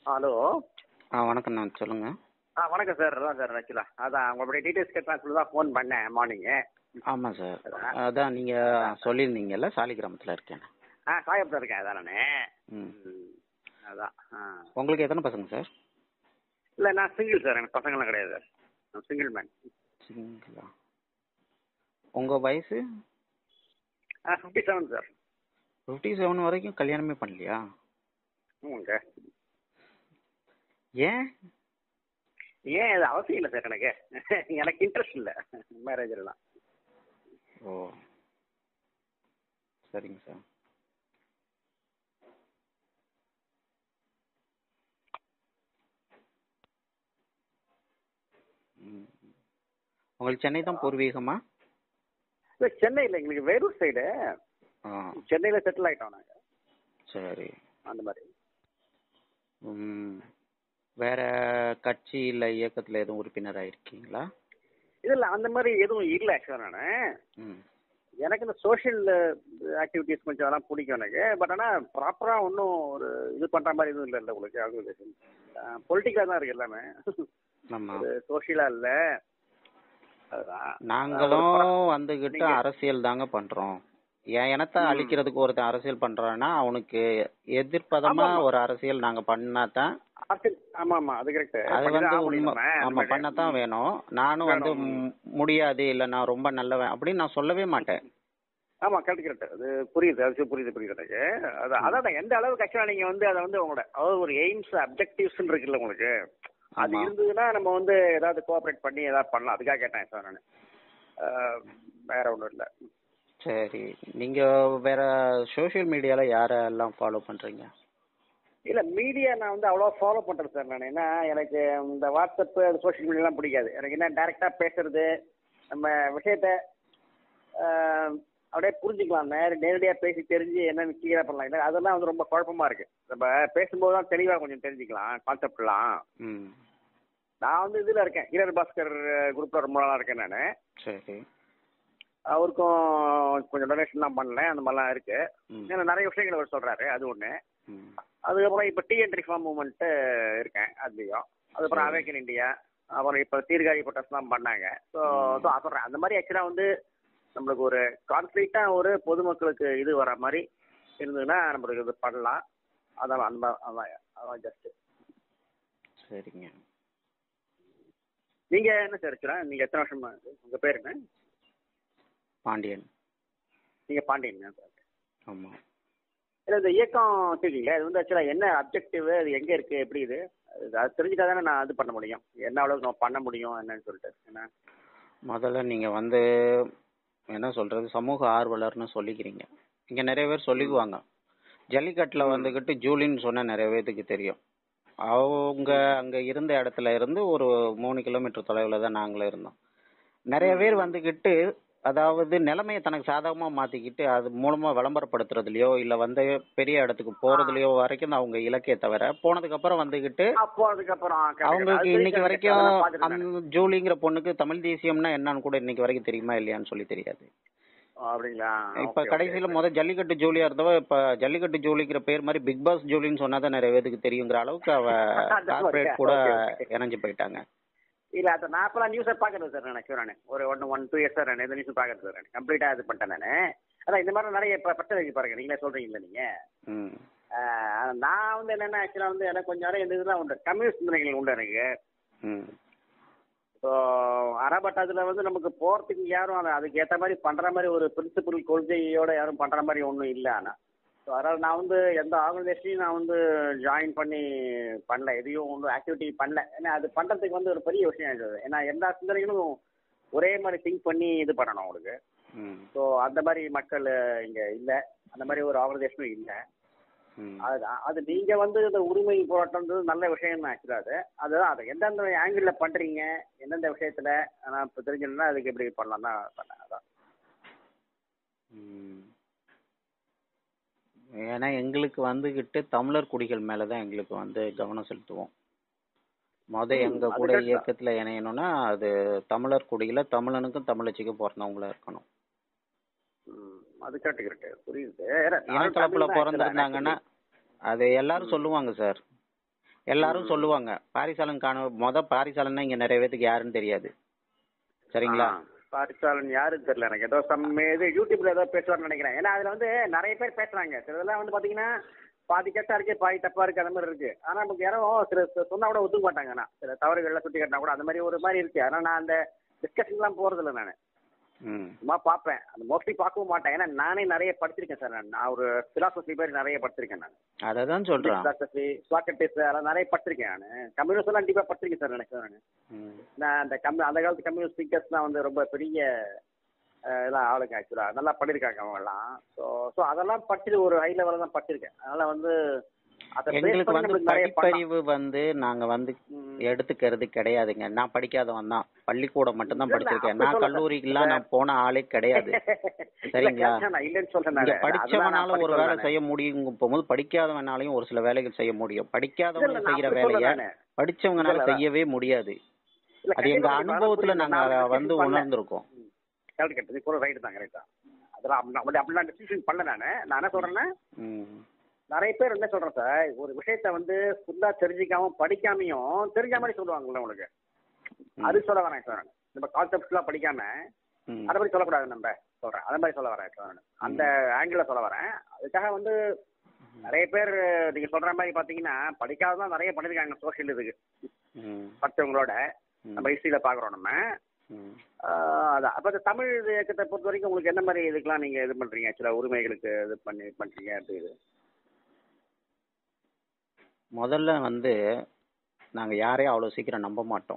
Hello ஆ வணக்கம் நான் சொல்லுங்க ஆ வணக்கம் சார் அதான் சார் ஆக்சுவலாக அதான் உங்களுடைய டீட்டெயில்ஸ் கேட்கலாம் சொல்லி தான் ஃபோன் பண்ணேன் மார்னிங்கு ஆமாம் சார் அதான் நீங்கள் சொல்லியிருந்தீங்கல்ல சாலிகிராமத்தில் இருக்கேன் ஆ சாயப்பத்தில் இருக்கேன் அதான் நான் ம் அதான் ஆ உங்களுக்கு எத்தனை பசங்க சார் இல்லை நான் சிங்கிள் சார் எனக்கு பசங்களாம் கிடையாது சார் நான் சிங்கிள் மேன் சிங்கிளா உங்கள் வயசு ஆ fifty seven sir fifty seven வரைக்கும் கல்யாணமே பண்ணலையா ஆமாங்க ஏன் ஏன் அது அவசியம் இல்லை சார் எனக்கு எனக்கு இன்ட்ரெஸ்ட் இல்லை மேரேஜ்லாம் ஓ சரிங்க சார் ம். உங்களுக்கு சென்னை தான் பூர்வீகமா இல்லை சென்னையில் எங்களுக்கு வேலூர் சைடு ஆ சென்னையில் செட்டில் ஆகிட்டோம் நாங்கள் சரி அந்த மாதிரி ம். வேற கட்சி இல்லை இயக்கத்தில் எதுவும் உறுப்பினராக இருக்கீங்களா இல்லை அந்த மாதிரி எதுவும் இல்லை ஆக்சுவலாக நான் ம் எனக்கு இந்த சோஷியல் ஆக்டிவிட்டீஸ் கொஞ்சம் அதெல்லாம் பிடிக்கும் எனக்கு பட் ஆனால் ப்ராப்பராக ஒன்றும் ஒரு இது பண்ணுற மாதிரி எதுவும் இல்லை இல்லை உங்களுக்கு ஆர்கனைசேஷன் பொலிட்டிக்கலாக தான் இருக்குது எல்லாமே ஆமாம் ஒரு சோஷியலாக இல்லை அதுதான் நாங்களும் வந்துகிட்டு அரசியல் தாங்க பண்றோம் என் இனத்தை அழிக்கிறதுக்கு ஒருத்தன் அரசியல் பண்றான்னா அவனுக்கு எதிர்ப்பதமா ஒரு அரசியல் நாங்க பண்ணாதான் அரசியல் ஆமாம் ஆமாம் அது கரெக்ட் அது வந்து உண்மை ஆமா பண்ணத்தான் வேணும் நானும் வந்து ம், முடியாது இல்ல நான் ரொம்ப நல்லவன் அப்படின்னு நான் சொல்லவே மாட்டேன் ஆமாம் கரெக்ட் கரெக்ட் அது புரியுது அது புரியுது புரியுது எனக்கு அது அதான் எந்த அளவுக்கு ஆக்சுவலாக நீங்கள் வந்து அதை வந்து உங்களோட அதாவது ஒரு எய்ம்ஸ் அப்ஜெக்டிவ்ஸ் இருக்குல்ல உங்களுக்கு அது ஆமா. இருந்ததுன்னா நம்ம வந்து ஏதாவது கோஆப்ரேட் பண்ணி ஏதாவது பண்ணலாம் அதுக்காக கேட்டேன் சார் நான் வேற ஒன்றும் இல்லை சரி நீங்க வேற சோஷியல் மீடியால யாரெல்லாம் ஃபாலோ பண்றீங்க இல்லை மீடியா நான் வந்து அவ்வளோ ஃபாலோ பண்ணுறேன் சார் நான் ஏன்னா எனக்கு இந்த வாட்ஸ்அப்பு அது சோஷியல் மீடியாலாம் பிடிக்காது எனக்கு என்ன டேரெக்டாக பேசுறது நம்ம விஷயத்த ஆஹ், அப்படியே புரிஞ்சுக்கலாம் நேர நேரடியாக பேசி தெரிஞ்சு என்னென்னு கிளியராக பண்ணலாம் இல்லை அதெல்லாம் வந்து ரொம்ப குழப்பமா இருக்கு நம்ம பேசும்போது தான் தெளிவாக கொஞ்சம் தெரிஞ்சுக்கலாம் கான்செப்ட்லாம் ம் நான் வந்து இதில் இருக்கேன் ஹீரர் பாஸ்கர் குரூப்பில் ரொம்ப நாளாக இருக்கேன் நான் சரி அவருக்கும் கொஞ்சம் டொனேஷன்லாம் பண்ணேன் அந்த மாதிரிலாம் இருக்கு ம் ஏன்னா நிறைய விஷயங்கள் அவர் சொல்கிறாரு அது ஒன்று ம் அதுக்கப்புறம் இப்போ டிஎன் ரிஃபார்ம் மூமெண்ட்டு இருக்கேன் அதுலேயும் அதுக்கப்புறம் சரி. அவேக்கன் இந்தியா அப்புறம் இப்போ தீர்காழி பொட்டஸ்லாம் பண்ணாங்க ஸோ ஸோ சொல்கிறேன் அந்த மாதிரி ஆக்சுவலாக வந்து நம்மளுக்கு ஒரு கான்ஃப்ளீட்டாக ஒரு பொதுமக்களுக்கு இது வர மாதிரி இருந்ததுன்னா நம்மளுக்கு இது பண்ணலாம் அதான் அந்த மா- அதான் அதான் ஜஸ்ட்டு சரிங்க நீங்கள் என்ன சார் ஆக்சுவலாக நீங்கள் எத்தனை வருஷமா உங்கள் பேர் என்ன பாண்டியன் நீங்கள் பாண்டியன் சார் ஆமா இல்லை இந்த இயக்கம் வச்சுருக்கீங்களே அது வந்து ஆக்சுவலாக என்ன அப்ஜெக்டிவ் அது எங்கே இருக்குது எப்படி இது அது அது தெரிஞ்சுட்டா தானே நான் இது பண்ண முடியும் என்ன அளவுக்கு நம்ம பண்ண முடியும் என்னன்னு சொல்லிட்டு என்ன முதல்ல நீங்க வந்து என்ன சொல்றது சமூக ஆர்வலர்னு சொல்லிக்கிறீங்க இங்க நிறைய பேர் சொல்லிக்குவாங்க ஜல்லிக்கட்டுல வந்துகிட்டு ஜூலின்னு சொன்னா நிறைய பேத்துக்கு தெரியும் அவங்க அங்க இருந்த இடத்துல இருந்து ஒரு மூணு கிலோமீட்டர் தொலைவுல தான் நாங்களும் இருந்தோம் நிறைய பேர் வந்துகிட்டு அதாவது நிலைமையை தனக்கு சாதகமா மாத்திக்கிட்டு அது மூலமா விளம்பரப்படுத்துறதுலயோ இல்ல வந்து பெரிய இடத்துக்கு போறதுலயோ வரைக்கும் தான் அவங்க இலக்கிய தவிர போனதுக்கு அப்புறம் வந்துகிட்டு அப்போ அதுக்கப்புறம் correct, அவங்களுக்கு correct. இன்னைக்கு அது வரைக்கும் அதெல்லாம் பார்த்துட்டு நானு. அந்த ஜூலிங்கிற பொண்ணுக்கு தமிழ் தேசியம்னா என்னன்னு கூட இன்னைக்கு வரைக்கும் தெரியுமா இல்லையான்னு சொல்லி தெரியாது ஓ, அப்படிங்களா இப்ப Okay, கடைசியில okay. முத ஜல்லிக்கட்டு ஜூலியா இருந்தவ இப்ப ஜல்லிக்கட்டு ஜூலிங்கிற பேர் மாதிரி பிக் பாஸ் ஜூலின்னு சொன்னாதான் நிறைய பேருக்கு தெரியுங்கிற அளவுக்கு அவ அந்த மாதிரி, கார்பரேட் கூட okay, okay. இணைஞ்சு போயிட்டாங்க இல்ல அது நான் இப்பெல்லாம் நியூஸை பார்க்கறது சார் நான் ஆக்சுவலாக நான் ஒரு one one two years sir நான் இந்த நியூஸ் பார்க்கறது சார் நான் கம்ப்ளீட்டாக இது பண்ணிட்டேன் நான் அதான் இந்த மாதிரி நிறைய இப்போ பிரச்சனை இருக்கு பாருங்க நீங்களே சொல்றீங்கல்ல நீங்க ம் ஆஹ், நான் வந்து என்னென்ன ஆக்சுவலாக வந்து எனக்கு கொஞ்சம் நேரம் இந்த இதெல்லாம் உண்டு கம்யூனிஸ்ட் சிந்தனைகள் உண்டு எனக்கு ம் ஸோ ஆனால் பட் அதில் வந்து நமக்கு போகிறதுக்கு யாரும் அதை அதுக்கு ஏற்ற மாதிரி பண்ணுற மாதிரி ஒரு பிரின்சிபல் கொள்கையோட யாரும் பண்ணுற மாதிரி ஒன்றும் இல்லை ஆனால் ஸோ அதனால் நான் வந்து எந்த ஆர்கனைசேஷனையும் நான் வந்து ஜாயின் பண்ணி பண்ணல எதையும் ஒன்றும் ஆக்டிவிட்டி பண்ணல ஏன்னா அது பண்ணுறதுக்கு வந்து ஒரு பெரிய விஷயம் இருக்குது ஏன்னா எல்லா சிந்தனைகளும் ஒரே மாதிரி திங்க் பண்ணி இது பண்ணணும் அவங்களுக்கு ம் ஸோ அந்த மாதிரி மக்கள் இங்கே இல்லை அந்த மாதிரி ஒரு ஆர்கனைசேஷனும் இல்லை ம் அதுதான் அது நீங்கள் வந்து இந்த உரிமை போராட்டம்ன்றது நல்ல விஷயம் தான் ஆக்சுவலாக அது அதுதான் அது எந்தெந்த ஆங்கிளில் பண்ணுறீங்க எந்தெந்த விஷயத்தில் ஆனால் இப்போ தெரிஞ்சுன்னா அதுக்கு எப்படி பண்ணலாம் தான் பண்ணேன் அதான் ம். ஏன்னா எங்களுக்கு வந்துகிட்டு தமிழர் குடிகள் மேலதான் எங்களுக்கு வந்து கவனம் செலுத்துவோம் முத ம், எங்க அது கூட correct தான். இயக்கத்துல இணையணும்னா அது தமிழர் குடியில தமிழனுக்கும் தமிழச்சிக்கும் பிறந்தவங்களா இருக்கணும் ம், அது கரெக்ட் கரெக்ட் புரியுது ஏன்னா, நானும் இனக்கலப்புல தமிழ் தான் actually, பிறந்திருந்தாங்கன்னா அது எல்லாரும் ம். சொல்லுவாங்க சார் எல்லாரும் சொல்லுவாங்க பாரிசாலன் காண மொத பாரிசாலன்னா இங்க நிறைய பேத்துக்கு யாருன்னு தெரியாது சரிங்களா ஆ, பாரிசாலன் யாருன்னு தெரியல எனக்கு ஏதோ சம் இது யூடியூப்ல ஏதோ பேசுவார்னு நினைக்கிறேன் ஏன்னா அதுல வந்து நிறைய பேர் பேசுறாங்க சிலதெல்லாம் வந்து பாத்தீங்கன்னா பாதி கெட்டா இருக்கு பாதி தப்பா இருக்கு அந்த மாதிரி இருக்கு ஆனா நமக்கு யாரும் சில சில சொன்னா கூட ஒத்துக்க மாட்டாங்க ஆனா சில தவறுகள்லாம் சுட்டி காட்டினா கூட அந்த மாதிரி ஒரு மாதிரி இருக்கு ஆனா நான் அந்த டிஸ்கஷன்லாம் போறது இல்லை நான் ம் சும்மா பார்ப்பேன் அந்த மோஸ்ட்லி பார்க்கவும் மாட்டேன் ஏன்னா நானே நிறைய படிச்சிருக்கேன் சார் நான் நான் ஒரு பிலாசபி பேர் நிறைய படிச்சிருக்கேன் நான் அதை தான் சொல்றேன் பிலாசபி சாக்ரட்டிஸ் அதெல்லாம் நிறைய படிச்சிருக்கேன் நான் கம்யூனிஸ்ட் எல்லாம் கண்டிப்பா படிச்சிருக்கேன் சார் எனக்கு நான் ம் நான் அந்த கம்மி அந்த காலத்து கம்யூனிஸ்ட் ஸ்பீக்கர்ஸ்லாம் வந்து ரொம்ப பெரிய அஹ், இதெல்லாம் ஆளுங்க ஆக்சுவலாக நல்லா பண்ணியிருக்காங்க அவங்கெல்லாம் ஸோ ஸோ அதெல்லாம் படிச்சுட்டு ஒரு ஹை லெவலில் தான் படிச்சிருக்கேன் அதனால வந்து அதை base எங்களுக்கு பண்ணி வந்து நம்மளுக்கு நிறைய பண்ணலாம். படிப்பறிவு வந்து நாங்க வந்து ம். எடுத்துக்கிறது கிடையாதுங்க நான் படிக்காதவன் தான் பள்ளிக்கூடம் மட்டும்தான் இல்ல, படிச்சிருக்கேன் அப்படி நான் சொல்லல. கல்லூரிக்கெல்லாம் நான் போன ஆளே கிடையாது சரிங்களா? இல்ல, நான் இல்லைன்னு சொல்றேன் இங்க நானு. படிச்சவனால அதுதான் நான் ஒரு வேலை படிச்சவன் செய்ய முடியும் போகும்போது படிக்காதவனாலையும் ஒரு சில வேலைகள் செய்ய முடியும் இல்ல, படிக்காதவங்க இல்ல, நான் செய்யற அப்படி சொல்லல வேலைய நானு. படிச்சவங்கனால இல்ல, இல்ல. செய்யவே முடியாது இல்ல, அது எங்க கண்டிப்பா அனுபவத்துல புரியுது. நாங்க நான் அதை decision வந்து பண்ணல. உணர்ந்திருக்கோம் கரெக்ட் கரெக்ட் நீ சொல்ற ரைட் தான் கரெக்ட் தான் அதெல்லாம் அப்படி அப்படி அப்படிலாம் டிசிஷன் பண்ணல நானு நான் என்ன சொல்றேன்னா ம். நிறைய பேர் என்ன சொல்றேன் சார் ஒரு விஷயத்த வந்து ஃபுல்லா தெரிஞ்சிக்காம படிக்காமையும் தெரிஞ்ச மாதிரி சொல்லுவாங்கல்ல உங்களுக்கு ம். அது சொல்ல வரேன் சார் நம்ம கான்செப்ட்லாம் படிக்காம ம். அதை பத்தி சொல்லக்கூடாது நம்ம சொல்றேன் அந்த மாதிரி சொல்ல வரேன் சார் அந்த ஆங்கிள் சொல்ல வரேன் அதுக்காக வந்து நிறைய பேர் நீங்க சொல்ற மாதிரி பாத்தீங்கன்னா படிக்காததான் நிறைய பண்ணிருக்காங்க சோஷியல் இதுக்கு ம். மற்றவங்களோட ம். நம்ம ஹிஸ்டரியில பாக்குறோம் நம்ம ம். ஆஹ் அதான் அப்ப இந்த தமிழ் இது இயக்கத்தை பொறுத்த வரைக்கும் உங்களுக்கு என்ன மாதிரி இதுக்கெல்லாம் நீங்க இது பண்றீங்க ஆக்சுவலா உரிமைகளுக்கு இது பண்ணி பண்றீங்க அப்படி இது முதல்ல வந்து நாங்க யாரையும் அவ்வளவு சீக்கிரம் நம்ப மாட்டோம்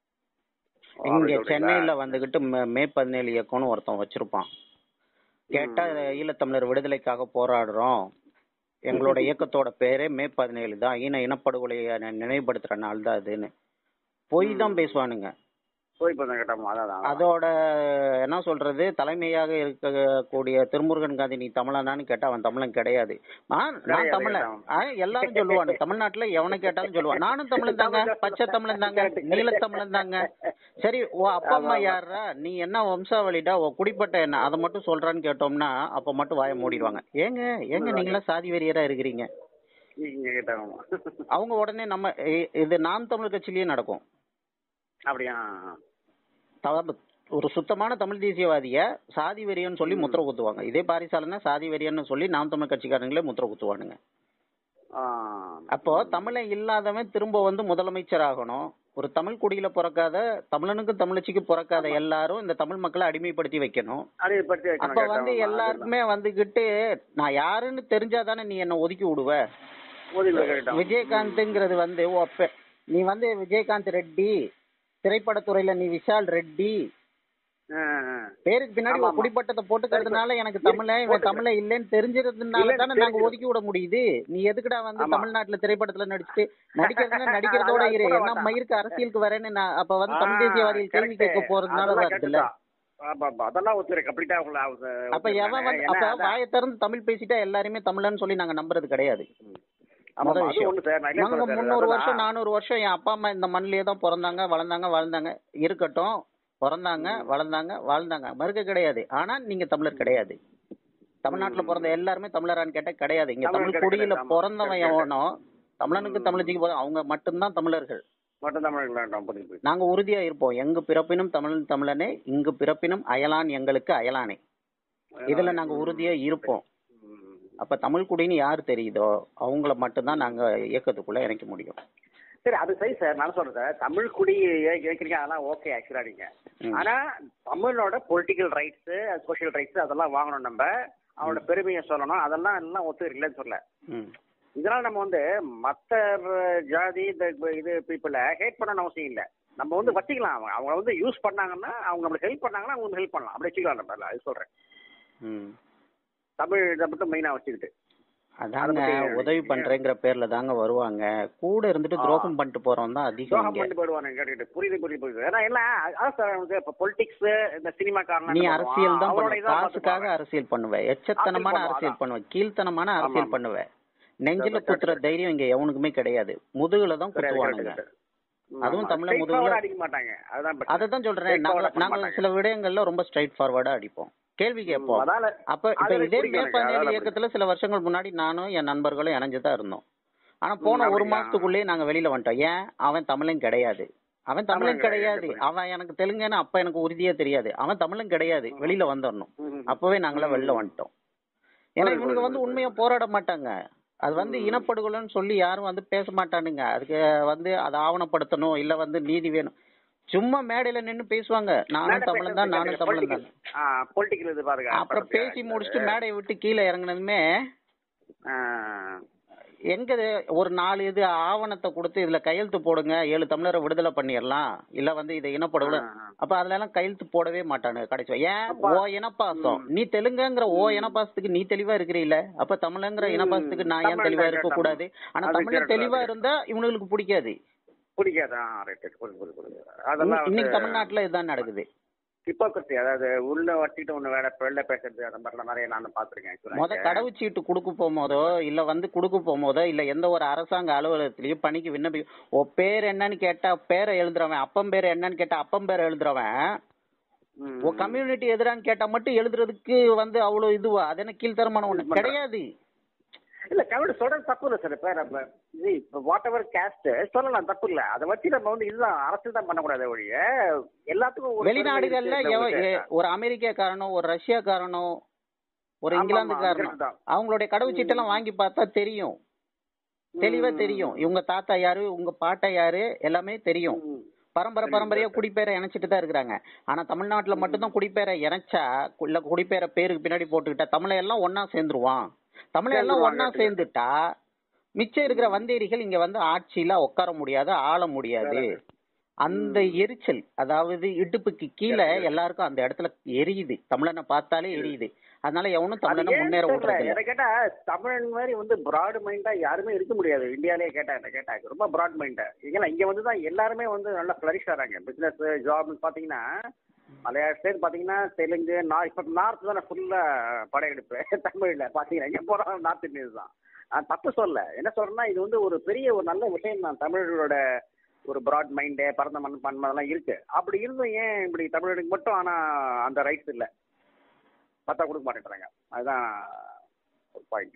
ஓ, இங்க அப்படி சொல்றீங்களா? சென்னையில வந்துகிட்டு மே- மே பதினேழு இயக்கம்னு ஒருத்தன் வச்சிருப்பான் கேட்டா ஈழத்தமிழர் விடுதலைக்காக போராடுறோம் எங்களோட இயக்கத்தோட பேரே மே பதினேழு தான் ஈன இனப்படுகொலையை நி- நினைவுபடுத்துற நாள் தான் அதுன்னு பொய் தான் பேசுவானுங்க போய் பார்த்தா கேட்டோம் அதான் அதான். அதோட என்ன சொல்றது தலைமையாக இருக்கக்கூடிய திருமுருகன் காந்தி நீ தமிழனான்னு கேட்டா அவன் தமிழன் கிடையாது ஆ, நான் கிடையாது, தமிழன் கிடையாது. ஆ, எல்லாரும் சொல்லுவானு தமிழ்நாட்டுல எவனை கேட்டாலும் சொல்லுவான் நானும் தமிழன் தாங்க பச்சை தமிழன் தாங்க நீல தமிழன் தாங்க சரி ஓ அப்பா அம்மா யாரா நீ என்ன வம்சாவளிடா ஓ குடிப்பட்ட என்ன அதை மட்டும் சொல்றான்னு கேட்டோம்னா அப்ப மட்டும் வாயை மூடிடுவாங்க ஏங்க ஏங்க நீங்களா சாதி வெறியரா இருக்கிறீங்க நீங்க கேட்டாங்க அவங்க உடனே நம்ம இ- இது நாம் தமிழர் கட்சியிலேயே நடக்கும் அப்படியா தவறு ஒரு சுத்தமான தமிழ் தேசியவாதிய சாதி வெறியன்னு சொல்லி முத்திர குத்துவாங்க இதே பாரிசாலனா சாதி வெறியன்னு சொல்லி நாம் தமிழ் கட்சிக்காரங்களே முத்திர குத்துவானுங்க ஆ. அப்போ தமிழன் இல்லாதவன் திரும்ப வந்து முதலமைச்சர் ஆகணும் ஒரு தமிழ் குடியில பிறக்காத தமிழனுக்கும் தமிழச்சிக்கு பிறக்காத எல்லாரும் இந்த தமிழ் மக்களை அடிமைப்படுத்தி வைக்கணும் அதை பத்தி வைக்கணும் அப்ப கேட்டோம். வந்து அதுதான். எல்லாருக்குமே வந்துகிட்டு நான் யாருன்னு தெரிஞ்சாதானே நீ என்ன ஒதுக்கி விடுவ ஒதுக்கி கேட்டோம். விஜயகாந்த்ங்கிறது வந்து ஓ, பெ- நீ வந்து விஜயகாந்த் ரெட்டி திரைப்படத்துறையில நீ விஷால் ரெட்டி ஆ, ஆ. பேருக்கு பின்னாடி ஆமா, ஒரு ஆமா. குடிப்பட்டத்தை போட்டுக்கிறதுனால எனக்கு தமிழ இவன் தமிழ இல்லைன்னு தெரிஞ்சிருந்ததுனால இல்லைன்னு தானே நாங்க தெரிஞ்சிருக்கு. ஒதுக்கி விட முடியுது நீ எதுக்குடா வந்து ஆமா. தமிழ்நாட்டுல திரைப்படத்துல நடிச்சுட்டு நடிக்கிறதுனா நடிக்கிறதோட இரு அது கூட என்ன வேண்டாம். மயிருக்கு அரசியலுக்கு வரேன்னு நான் அப்ப வந்து தமிழ் ஆ, தேசியவாதிகள் கேள்வி correct. கேட்க போறதுனால அதெல்லாம் வருது இல்ல correct தான். ஆமா, ஆமா. அதெல்லாம் ஒத்துரு கம்ப்ளீட்டா உங்களை அவ- அப்ப எவன் வந்து ஏன்னா அப்ப அதான். வாயை திறந்து தமிழ் பேசிட்டா எல்லாருமே தமிழன்னு சொல்லி நாங்க நம்புறது கிடையாது ஆமா, முதல் அது விஷயம். ஒண்ணு சார் நான் என்ன நாங்க சொல்றேன் சார், முந்நூறு அதான். வருஷம் நானூறு வருஷம் என் அப்பா அம்மா இந்த மண்ணிலே தான் பிறந்தாங்க வளர்ந்தாங்க வாழ்ந்தாங்க இருக்கட்டும் பிறந்தாங்க வளர்ந்தாங்க வாழ்ந்தாங்க மறுக்க கிடையாது ஆனா நீங்க தமிழர் கிடையாது தமிழ்நாட்டுல பிறந்த எல்லாருமே தமிழரான்னு கேட்டா கிடையாது இங்க தமிழர் தமிழ் குடியில கிடையாது, ஆமா. பிறந்தவன் correct. எவனோ தமிழனுக்கு தமிழச்சிக்கு பிறந்த அவங்க மட்டும்தான் தமிழர்கள் மட்டும் தமிழ் வேண்டாம் புரியுது புரியுது. நாங்க உறுதியா இருப்போம் எங்கு பிறப்பினும் தமிழன் தமிழனே இங்கு பிறப்பினும் அயலான் எங்களுக்கு அயலானே இதுல நாங்க உறுதியா இருப்போம் ம். அப்ப தமிழ் குடின்னு யாரு தெரியுதோ அவங்கள மட்டும்தான் நாங்க இயக்கத்துக்குள்ள இணைக்க முடியும் சரி அது சரி சார் நான் சொல்றேன் சார் தமிழ் குடி கேட்குறீங்க அதெல்லாம் ஓகே ஆக்சுவலா நீங்க ம். ஆனா தமிழோட பொலிட்டிக்கல் ரைட்ஸ் சோஷியல் ரைட்ஸ் அதெல்லாம் வாங்கணும் நம்ம அவனோட பெருமையை சொல்லணும் அதெல்லாம் எல்லாம் ஒத்து இல்லைன்னு சொல்ல ம். இதனால நம்ம வந்து மத்த ஜாதி இந்த இது பீப்புளை ஹேட் பண்ணணும்னு அவசியம் இல்லை நம்ம வந்து வச்சுக்கலாம் அவங்க அவங்க வந்து யூஸ் பண்ணாங்கன்னா அவங்க நம்மளுக்கு ஹெல்ப் பண்ணாங்கன்னா அவங்க ஹெல்ப் பண்ணலாம் அப்படி வச்சுக்கலாம் நம்ம அது சொல்றேன் ம். தமிழ் இதை மட்டும் மெயினா வச்சுக்கிட்டு அதாங்க அதை பத்தி உதவி பண்றேங்கிற பேர்ல தாங்க வருவாங்க கூட இருந்துட்டு ஆ. துரோகம் பண்ணிட்டு போறவன் தான் அதிகம் துரோகம் இங்க. பண்ணிட்டு போயிடுவானுங்க கேட்டுக்கிட்டு புரியுது புரியுது புரியுது ஏன்னா எல்லாம் அதான் சார் வந்து இப்போ பொலிட்டிக்ஸ் இந்த சினிமா காரணம் நீ அரசியல் தான் பண்ணுவ காசுக்காக அரசியல் பண்ணுவ எச்சத்தனமான அரசியல் அரசியல் பண்ணுவ, பண்ணுவ கீழ்த்தனமான அரசியல் ஆமா. பண்ணுவ நெஞ்சில correct, குத்துற தைரியம் இங்க எவனுக்குமே கிடையாது முதுகுல தான் குத்துவானுங்க அதுவும் தமிழ்ல முதுகுல- அடிக்க மாட்டாங்க அதுதான் பிரச்சனை. அததான் சொல்றேன் Straight நாங்க forward பண்ண நாங்க மாட்டாங்க. சில விடயங்கள்ல ரொம்ப ஸ்ட்ரைட் ஃபார்வர்டா அடிப்போம் கேள்வி கேட்போம் அதால அப்ப இப்ப அது எனக்கு இதே பிடிக்கும் மே எனக்கு, பதினேழு அதால இயக்கத்துல சில வருஷங்கள் முன்னாடி நானும் என் நண்பர்களும் இணைஞ்சுதான் இருந்தோம் ஆனா போன ம், ஒரு அப்படிங்களா? மாசத்துக்குள்ளேயே நாங்க வெளியில வந்துட்டோம் ஏன் அவன் தமிழன் கிடையாது அவன் தமிழன் தமிழன் கிடையாது கிடையாது. அவன் எனக்கு தெலுங்குன்னு அப்ப எனக்கு உறுதியா தெரியாது அவன் தமிழன் கிடையாது வெளியில வந்துடணும் ம். அப்பவே நாங்களாம் வெளில ம். வந்துட்டோம் ஏன்னா புரியுது, இவனுக்கு வந்து புரியுது, உண்மையா போராட மாட்டாங்க அது வந்து ம். இனப்படுகொலைன்னு சொல்லி யாரும் வந்து பேச மாட்டானுங்க அதுக்கு வந்து அதை ஆவணப்படுத்தணும் இல்ல வந்து நீதி வேணும் சும்மா மேடையில நின்னு பேசுவாங்க நானும் தமிழன் தான் நானும் தமிழன் தான் பொலிட்டிக்கல் இது பாருங்க அப்புறம் பேசி முடிச்சுட்டு மேடையை விட்டு கீழே இறங்குனதுமே ஆ. எங்க இது ஒரு நாலு இது ஆவணத்தை கொடுத்து இதுல கையெழுத்து போடுங்க ஏழு தமிழரை விடுதலை பண்ணிடலாம் இல்ல வந்து இதை இனப்படுகொலை ஆ. அப்ப அதுல எல்லாம் கையெழுத்து போடவே மாட்டானு கடைசி ஏன் அப்பா. ஓ இனப்பாசம் ம். நீ தெலுங்குங்கிற ஓ இனப்பாசத்துக்கு நீ தெளிவா இருக்கிறீல்ல அப்ப தமிழங்கிற ம். இனப்பாசத்துக்கு நான் ஏன் தமிழ் தெளிவா correct, இருக்க கூடாது ஆனா அது தமிழ்ல correct, தெளிவா correct. இருந்தா இவனுங்களுக்கு பிடிக்காது பிடிக்காது ஆ ரைட் ரைட் புரியுது புரியுது புரியுது அதெல்லாம் இன்னைக்கு வந்து தமிழ்நாட்டுல இதுதான் நடக்குது ஹிப்போக்ரஸி அதாவது உள்ள வட்டிட்டு ஒண்ணு வேலை வெளில பேசுறது அந்த மாதிரிலாம் நிறைய நான் பாத்திருக்கேன் actually. முத கடவுச்சீட்டு கொடுக்க போகும்போதோ இல்ல வந்து கொடுக்க போகும்போதோ இல்ல எந்த ஒரு அரசாங்க அலுவலகத்திலயும் பணிக்கு விண்ணப்பி ஓ பேர் என்னன்னு கேட்டா பேரை எழுதுறவன் அப்பம் பேர் என்னன்னு கேட்டா அப்பம் பேரை எழுதுறவன் ம். ஓ கம்யூனிட்டி எதிரான்னு கேட்டா மட்டும் எழுதுறதுக்கு வந்து அவ்வளவு இதுவா அது என்ன கீழ்த்தரமான ஒண்ணு இது பண்ற. கிடையாது இல்ல கவிட சொல்றது தப்பு இல்ல சார் இப்ப நம்ம இது வாட் எவர் கேஸ்ட் சொல்லலாம் தப்பு இல்ல அதை வச்சு நம்ம வந்து இதுதான் அரசியல் தான் பண்ணக்கூடாது ஒழிய எல்லாத்துக்கும் ஒரு வெளிநாடுகள்ல பெருமை எவ- இருக்கு. எ- ஒரு அமெரிக்காக்காரனோ ஒரு ரஷ்யாக்காரனோ ஒரு ஆமா, ஆமா, இங்கிலாந்துக்காரனோ correct தான். அவங்களுடைய கடவுச்சீட்டெல்லாம் வாங்கி பார்த்தா தெரியும் தெளிவா ம். தெரியும் இவங்க தாத்தா யாரு உங்க பாட்டா யாரு எல்லாமே தெரியும் ம். பரம்பரை தெரியும், பரம்பரையா correct. குடிப்பேரை இணைச்சிட்டு தான் இருக்கிறாங்க ஆனா தமிழ்நாட்டுல மட்டும்தான் குடிப்பேரை இணைச்சா இல்ல குடிப்பேரை பேருக்கு பின்னாடி போட்டுக்கிட்டா தமிழை எல்லாம் ஒன்னா சேர்ந்துருவான் தமிழை எல்லாம் சேர்ந்துருவாங்க, ஒன்னா correct. சேர்ந்துட்டா மிச்சம் இருக்கிற வந்தேரிகள் இங்க வந்து ஆட்சியில உட்கார முடியாது ஆள முடியாது அந்த எரிச்சல் அதாவது இடுப்புக்கு கீழே எல்லாருக்கும் அந்த இடத்துல எரியுது தமிழனை பார்த்தாலே எரியுது அதனால எவனும் அது தமிழனை ஏன்னு முன்னேற தெரியல. விடுறது இல்ல என்னை கேட்டா தமிழன் மாதிரி வந்து பிராட் மைண்டா யாருமே இருக்க முடியாது இந்தியாலயே கேட்டா என்ன கேட்டா ரொம்ப பிராட் மைண்டா ஏன்னா இங்க வந்து தான் எல்லாருமே வந்து நல்லா ஃபிளரிஷ் ஆறாங்க பிசினஸ் ஜாப் பாத்தீங்கன்னா மலையாள ஸ்டேட் பாத்தீங்கன்னா தெலுங்கு நான் இப்ப நார்த் தானே ஃபுல்லா படையெடுப்பு தமிழ்ல பாத்தீங்கன்னா எங்க போறாலும் நார்த் இந்தியன்ஸ் தான் நான் தப்பு சொல்ல என்ன சொல்றேன்னா இது வந்து ஒரு பெரிய ஒரு நல்ல விஷயம் தான் தமிழர்களோட ஒரு பிராட் மைண்டு பரந்த மண் பன்மை அதெல்லாம் இருக்கு அப்படி இருந்தும் ஏன் இப்படி தமிழனுக்கு மட்டும் ஆனா அந்த ரைட்ஸ் இல்ல பார்த்தா கொடுக்க மாட்டேங்கிறாங்க அதுதான் ஒரு பாயிண்ட்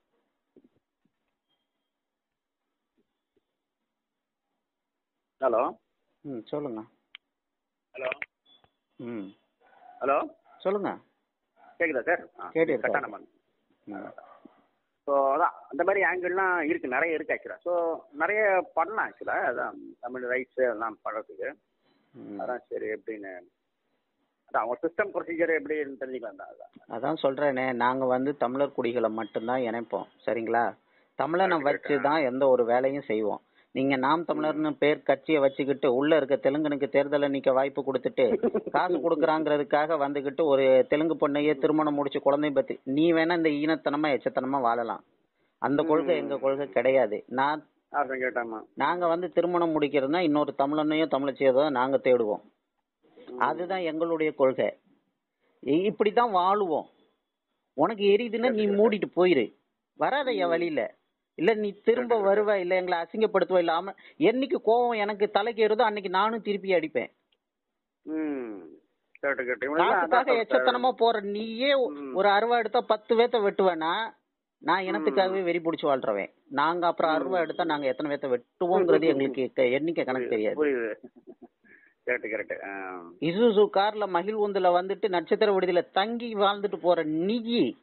ஹலோ ம் சொல்லுங்க ஹலோ ம் ஹலோ சொல்லுங்க கேக்குதா சார் கேக்குது, கட்டான சார். ம். ஸோ அதான் அந்த மாதிரி ஆங்கிள்லாம் இருக்கு நிறைய இருக்கு ஆக்சுவலாக ஸோ நிறைய பண்ணலாம் ஆக்சுவலாக அதான் தமிழ் ரைட்ஸ் அதெல்லாம் பண்ணுறதுக்கு ம். அதான் சரி எப்படின்னு அதான் அவங்க சிஸ்டம் ப்ரொசீஜர் எப்படின்னு தெரிஞ்சுக்கலாம் தான் அதான் அதான் சொல்றேனே நாங்க வந்து தமிழர் குடிகளை மட்டும்தான் இணைப்போம் சரிங்களா தமிழனை வச்சு தான் எந்த ஒரு வேலையும் செய்வோம் நீங்க நாம் தமிழர்னு பேர் கட்சியை வச்சுக்கிட்டு உள்ள இருக்க தெலுங்கனுக்கு தேர்தலை நிக்க வாய்ப்பு கொடுத்துட்டு காசு கொடுக்குறாங்கிறதுக்காக வந்துகிட்டு ஒரு தெலுங்கு பொண்ணையே திருமணம் முடிச்சு குழந்தை பத்தி நீ வேணா இந்த ஈனத்தனமா எச்சத்தனமா வாழலாம் அந்த கொள்கை எங்க கொள்கை கிடையாது நான் அதான் கேட்டாமா நாங்க வந்து திருமணம் முடிக்கிறதுனா இன்னொரு தமிழனையோ தமிழச்சியோ தான் நாங்க தேடுவோம் அதுதான் எங்களுடைய கொள்கை இ- இப்படிதான் வாழுவோம் உனக்கு எரியுதுன்னா நீ மூடிட்டு போயிரு வராத என் வழியில இல்ல நீ திரும்ப வருவ இல்ல எங்களை அசிங்கப்படுத்துவ இல்ல ஆமா என்னைக்கு கோவம் எனக்கு தலைக்கு ஏறுதோ அன்னைக்கு நானும் திருப்பி அடிப்பேன் ம் கேட்டு கேட்டு காசுக்காக எச்சத்தனமா போற நீயே ம். ஒரு அருவா எடுத்தா பத்து பேத்த வெட்டுவேனா நான் இனத்துக்காகவே வெறி பிடிச்சு வாழ்றவன் நாங்க அப்புறம் அருவா எடுத்தா நாங்க எத்தனை பேத்த வெட்டுவோங்கிறது எங்களுக்கு க- எண்ணிக்கை கணக்கு தெரியாது புரியுது கரெக்ட் கரெக்ட் இசுசு கார்ல மகிழ் உந்துல வந்துட்டு நட்சத்திர விடுதியில தங்கி வாழ்ந்துட்டு போற நீ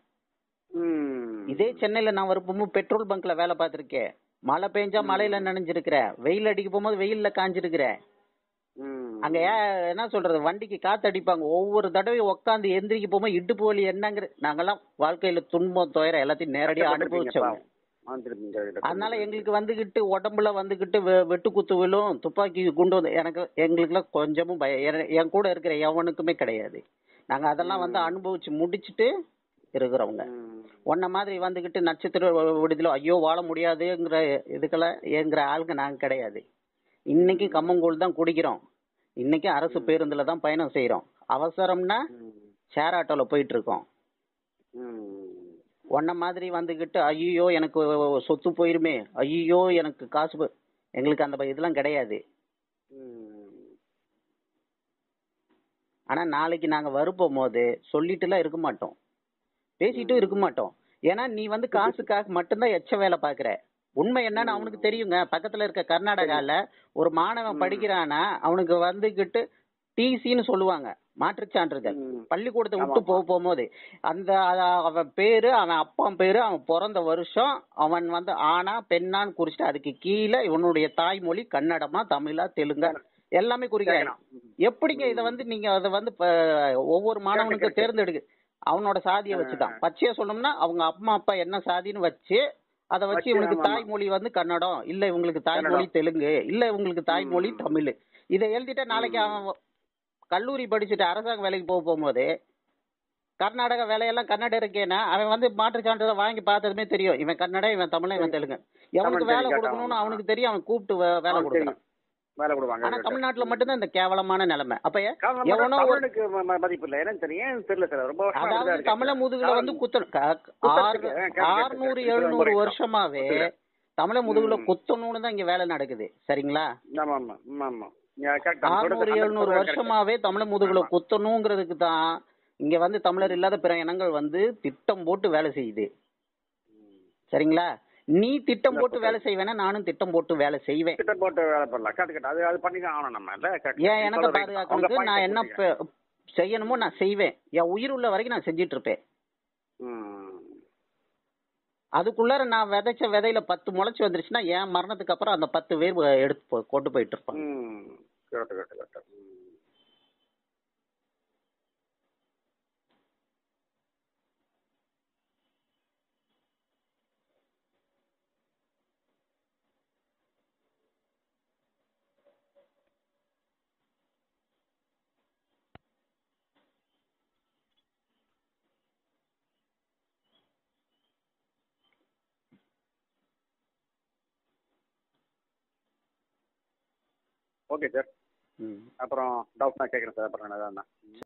ம் இதே சென்னையில நான் வரப்போது பெட்ரோல் பங்க்ல வேலை பார்த்திருக்கேன் மழை பெஞ்சா மழையில நனைஞ்சிருக்கிறேன் வெயில் அடிக்க போகும்போது வெயில்ல காஞ்சிருக்கிறேன் ம் அங்க ஏன் என்ன சொல்றது வண்டிக்கு காத்து அடிப்பாங்க ஒவ்வொரு தடவையும் உட்காந்து எந்திரிக்க போகும்போது இடுப்பு வலி என்னங்கிற நாங்கெல்லாம் வாழ்க்கையில துன்பம் துயரம் எல்லாத்தையும் நேரடியா அனுபவிச்சோம் அதனால எங்களுக்கு வந்துகிட்டு உடம்புல வந்துகிட்டு வெ- வெட்டு குத்து விழும் துப்பாக்கி குண்டு வந்து எனக்கு எங்களுக்குலாம் கொஞ்சமும் பயம் என- என் கூட இருக்கிற எவனுக்குமே கிடையாது நாங்க அதெல்லாம் வந்து அனுபவிச்சு முடிச்சிட்டு இருக்கிறவங்க உன்ன மாதிரி வந்துகிட்டு நட்சத்திர வி- விடுதலை ஐயோ வாழ முடியாதுங்கிற இதுக்கெல்லாம் ஏங்குற ஆளுங்க நாங்க கிடையாது இன்னைக்கு கம்மங்கூழ் தான் குடிக்கிறோம் இன்னைக்கு அரசு பேருந்துல தான் பயணம் செய்யறோம் அவசரம்னா ஷேர் ஆட்டோல போயிட்டு இருக்கோம் உன்ன மாதிரி வந்துகிட்டு ஐயோ எனக்கு சொத்து போயிருமே ஐயோ எனக்கு காசு போ-" எங்களுக்கு அந்த ப- இதெல்லாம் கிடையாது ஆனா நாளைக்கு நாங்க வருப்போம் போது சொல்லிட்டுலாம் இருக்க மாட்டோம் பேசிட்டும் இருக்க மாட்டோம் ஏன்னா நீ வந்து காசுக்காக மட்டும்தான் எச்ச வேலை பாக்குற உண்மை என்னன்னு ம். அவனுக்கு தெரியுங்க பக்கத்துல இருக்க கர்நாடகால ஒரு மாணவன் ம். படிக்கிறானா அவனுக்கு வந்துகிட்டு டிசின்னு சொல்லுவாங்க மாற்றுச் சான்றிதழ் ம். பள்ளிக்கூடத்தை விட்டு ஆமாமா. போக போகும்போது அந்த அத- அவன் பேரு அவன் அப்பா பேரு அவன் பிறந்த வருஷம் அவன் வந்து ஆனா பெண்ணான்னு குறிச்சிட்டு அதுக்கு கீழே இவனுடைய தாய்மொழி கன்னடமா தமிழா தெலுங்கா எல்லாமே குறிக்கிறாங்க கேட்கணும். எப்படிங்க இத வந்து நீங்க அத வந்து இப்ப ஒவ்வொரு மாணவனுக்கு கேட்க- தேர்ந்தெடுக்கு அவனோட சாதியை வச்சுதான் பச்சையா சொல்லணும்னா அவங்க அம்மா அப்பா என்ன சாதின்னு வச்சு அத வச்சு வச்சு, இவனுக்கு ஆமாமா. தாய்மொழி வந்து கன்னடம் இல்ல இவங்களுக்கு தாய்மொழி தெலுங்கு இல்ல இவங்களுக்கு தாய்மொழி ம். தமிழ் இதை எழுதிட்டு நாளைக்கு ம். அவன் கல்லூரி படிச்சுட்டு அரசாங்க வேலைக்கு போக போகும்போது கர்நாடக வேலையெல்லாம் கன்னட இருக்கேன்னா அவன் வந்து மாற்றுச் சான்றிதழ் வாங்கி பார்த்ததுமே தெரியும் இவன் கன்னட இவன் தமிழ் இவன் தெலுங்கு எவனுக்கு தமிழ் வேலை தெரியும், கொடுக்கணும்னு ஆமா. அவனுக்கு தெரியும் அவன் கூப்பிட்டு வே- வேலை அவனுக்கு கொடுக்குறான் தெரியும். வேலை கொடுப்பாங்க ஆனா தமிழ்நாட்டுல மட்டும்தான் இந்த கேவலமான நிலைமை அப்ப காரணம் எவனோ ஒரு தமிழுக்கு ம- ம- மதிப்பு இல்லை என்னன்னு தெரியும் ஏன்னு தெரியல சார் ரொம்ப வருஷமா அப்படிதான் அதாவது இருக்கு. தமிழ முதுகுல வந்து குத்தணும் க- குத்தறதுக்கு, ஆறு- ஆ, correct, ஆறுநூறு correct. எழுநூறு correct. வருஷமாவே குத்துறேன். தமிழ முதுகுல ம். குத்தணும்னு தான் இங்க வேலை நடக்குது சரிங்களா ஆமா ஆமா ஆமா ஆமா நீங்க correct தான். ஆறுநூறு சொல்றது எழுநூறு 100% correct. வருஷமாவே தமிழ முதுகுல ஆமா. குத்தணுங்கிறதுக்கு தான் இங்க வந்து தமிழர் இல்லாத பிற இனங்கள் வந்து திட்டம் போட்டு வேலை செய்யுது சரிங்களா நீ திட்டம் போட்டு வேலை செய்வேனா நானும் திட்டம் போட்டு வேலை செய்வேன் திட்டம் போட்டு வேலை பண்ணலாம் கரெக்ட் கரெக்ட் அது அது பண்ணி தான் ஆகணும் நம்ம இல்ல correct. ஏன் நீ எனக்கு சொல்றது right. அவங்க பாதுகாக்கணுக்கு point நான் அ என்ன புரிஞ்சுக்கிறேன். ப- செய்யணுமோ நான் செய்வேன் என் உயிர் உள்ள வரைக்கும் நான் செஞ்சிட்டு இருப்பேன் ம். அதுக்குள்ளார நான் விதைச்ச விதையில பத்து முளைச்சு வந்துருச்சுன்னா என் மரணத்துக்கு அப்புறம் அந்த பத்து பேர் எடுத்து போ- கொண்டு போயிட்டு இருப்பாங்க ம். correct, correct, correct. ம். ஓகே சார் ம். அப்புறம் டவுட் நான் கேட்குறேன் சார் அப்புறம் என்ன